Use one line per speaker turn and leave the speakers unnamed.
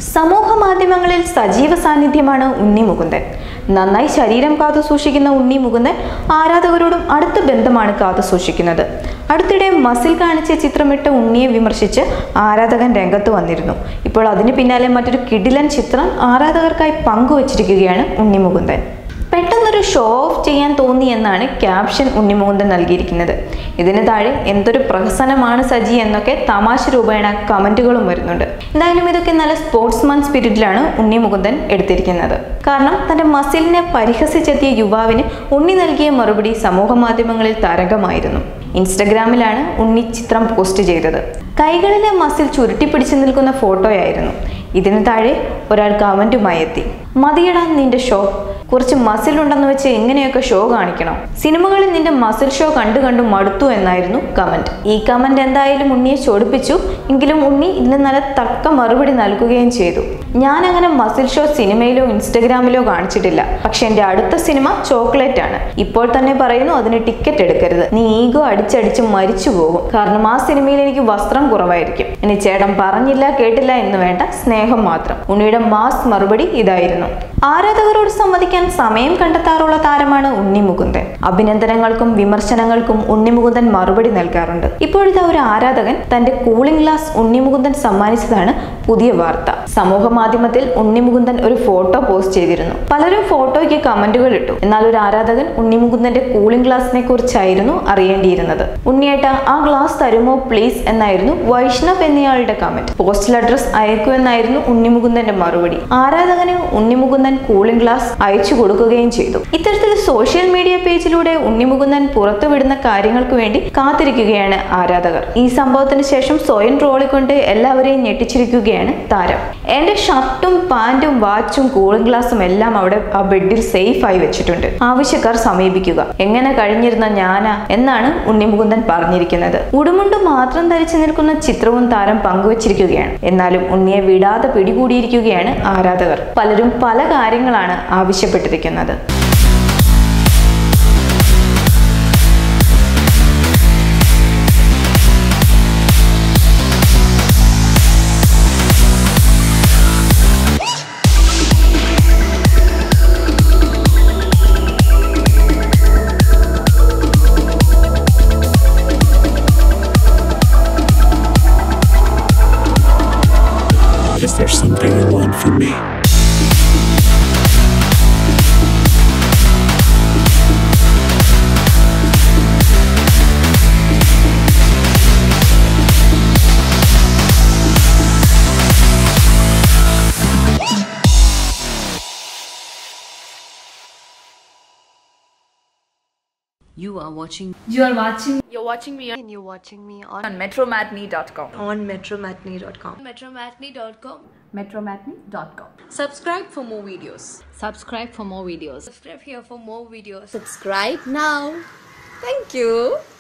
സമൂഹ മാധ്യമങ്ങളിൽ സജീവ സാന്നിധ്യമാണ് ഉണ്ണി മുകുന്ദൻ നന്നായി ശരീരം കാത്തു സൂക്ഷിക്കുന്ന ഉണ്ണി മുകുന്ദൻ ആരാധകരോടും അടുത്ത ബന്ധമാണ് കാത്തു സൂക്ഷിക്കുന്നത് അടുത്തിടെ മസിൽ കാണിച്ച ചിത്രമിട്ട് ഉണ്ണിയെ വിമർശിച്ച് ആരാധകൻ രംഗത്ത് വന്നിരുന്നു ഇപ്പോൾ അതിന് പിന്നാലെ മറ്റൊരു കിടിലൻ ചിത്രം ആരാധകർക്കായി പങ്കുവച്ചിരിക്കുകയാണ് ഉണ്ണി മുകുന്ദൻ പെട്ടെന്നൊരു ഷോ ഓഫ് ചെയ്യാൻ തോന്നി എന്നാണ് ക്യാപ്ഷൻ ഉണ്ണിമുകുന്ദൻ നൽകിയിരിക്കുന്നത് ഇതിന് താഴെ എന്തൊരു പ്രഹസനമാണ് സജി എന്നൊക്കെ തമാശ രൂപേണ കമന്റുകളും വരുന്നുണ്ട് എന്തായാലും ഇതൊക്കെ നല്ല സ്പോർട്സ്മാൻ സ്പിരിറ്റിലാണ് ഉണ്ണിമുകുന്ദൻ എടുത്തിരിക്കുന്നത് കാരണം തന്റെ മസിലിനെ പരിഹസിച്ചെത്തിയ യുവാവിന് ഉണ്ണി നൽകിയ മറുപടി സമൂഹ മാധ്യമങ്ങളിൽ തരംഗമായിരുന്നു ഇൻസ്റ്റഗ്രാമിലാണ് ഉണ്ണി ചിത്രം പോസ്റ്റ് ചെയ്തത് കൈകളിലെ മസിൽ ചുരുട്ടിപ്പിടിച്ചു നിൽക്കുന്ന ഫോട്ടോയായിരുന്നു ഇതിന് താഴെ ഒരാൾ കമന്റുമായി എത്തി മതിയടാ നിന്റെ ഷോ കുറച്ച് മസിൽ ഉണ്ടെന്ന് വെച്ച് എങ്ങനെയൊക്കെ ഷോ കാണിക്കണം സിനിമകളിൽ നിന്റെ മസിൽ ഷോ കണ്ടു കണ്ടു മടുത്തു എന്നായിരുന്നു കമന്റ് ഈ കമന്റ് എന്തായാലും ഉണ്ണിയെ ചൊടിപ്പിച്ചു എങ്കിലും ഉണ്ണി ഇതിന് നല്ല തക്ക മറുപടി നൽകുകയും ചെയ്തു ഞാൻ അങ്ങനെ മസിൽ ഷോ സിനിമയിലോ ഇൻസ്റ്റഗ്രാമിലോ കാണിച്ചിട്ടില്ല പക്ഷെ എൻ്റെ അടുത്ത സിനിമ ചോക്ലേറ്റ് ആണ് ഇപ്പോൾ തന്നെ പറയുന്നു അതിന് ടിക്കറ്റ് എടുക്കരുത് നീ ഈഗോ അടിച്ചടിച്ച് മരിച്ചു പോകും കാരണം ആ സിനിമയിൽ എനിക്ക് വസ്ത്രം കുറവായിരിക്കും ഇനി ചേട്ടൻ പറഞ്ഞില്ല കേട്ടില്ല എന്ന് വേണ്ട സ്നേഹം മാത്രം ഉണ്ണിയുടെ മാസ് മറുപടി ഇതായിരുന്നു ആരാധകരോട് സംവദിക്കാൻ സമയം കണ്ടെത്താറുള്ള താരമാണ് ഉണ്ണി മുകുന്ദൻ അഭിനന്ദനങ്ങൾക്കും വിമർശനങ്ങൾക്കും ഉണ്ണി മുകുന്ദൻ മറുപടി നൽകാറുണ്ട് ഇപ്പോഴത്തെ ഒരു ആരാധകൻ തന്റെ കൂളിംഗ് ഗ്ലാസ് ഉണ്ണി മുകുന്ദൻ സമ്മാനിച്ചതാണ് പുതിയ വാർത്ത സമൂഹ മാധ്യമത്തിൽ ഉണ്ണി മുകുന്ദൻ ഒരു ഫോട്ടോ പോസ്റ്റ് ചെയ്തിരുന്നു പലരും ഫോട്ടോയ്ക്ക് കമന്റുകൾ ഇട്ടു എന്നാൽ ഒരു ആരാധകൻ ഉണ്ണി മുകുന്ദന്റെ കൂളിംഗ് ഗ്ലാസിനെ കുറിച്ചായിരുന്നു അറിയേണ്ടിയിരുന്നത് ഉണ്ണിയേട്ട ആ ഗ്ലാസ് തരുമോ പ്ലീസ് എന്നായിരുന്നു വൈഷ്ണവ് എന്നയാളുടെ കമന്റ് പോസ്റ്റൽ അഡ്രസ് അയക്കൂ എന്നായിരുന്നു ഉണ്ണിമുകുന്ദന്റെ മറുപടി ആരാധകന് ഉണ്ണിമുകുന്ദൻ കൂളിംഗ് ഗ്ലാസ് അയച്ചു കൊടുക്കുകയും ചെയ്തു ഇത്തരത്തിൽ സോഷ്യൽ മീഡിയ പേജിലൂടെ ഉണ്ണിമുകുന്ദൻ പുറത്തുവിടുന്ന കാര്യങ്ങൾക്ക് വേണ്ടി കാത്തിരിക്കുകയാണ് ആരാധകർ ഈ സംഭവത്തിന് ശേഷം സ്വയം ട്രോളിക്കൊണ്ട് എല്ലാവരെയും ഞെട്ടിച്ചിരിക്കുകയാണ് താരം എന്റെ ഷർട്ടും പാന്റും വാച്ചും കൂളിംഗ് ഗ്ലാസും എല്ലാം അവിടെ ആ ബെഡിൽ സേഫ് ആയി വെച്ചിട്ടുണ്ട് ആവശ്യക്കാർ സമീപിക്കുക എങ്ങനെ കഴിഞ്ഞിരുന്ന ഞാനാ എന്നാണ് ഉണ്ണിമുകുന്ദൻ പറഞ്ഞിരിക്കുന്നത് ഉടുമുണ്ട് മാത്രം ധരിച്ചു നിൽക്കുന്ന ചിത്രവും താരം പങ്കുവച്ചിരിക്കുകയാണ് എന്നാലും ഉണ്ണിയെ വിടാതെ പിടികൂടിയിരിക്കുകയാണ് ആരാധകർ പലരും പല കാര്യങ്ങളാണ് ആവശ്യപ്പെട്ടിരിക്കുന്നത്
Is there something you want from me?
You are watching
You are watching
You're watching me
and you're watching me on,
on metromatney.com.
on metromatney.com.
metromatney.com.
metromatney.com.
Subscribe for more videos.
subscribe for more videos.
Subscribe here for more videos.
Subscribe now. Thank you.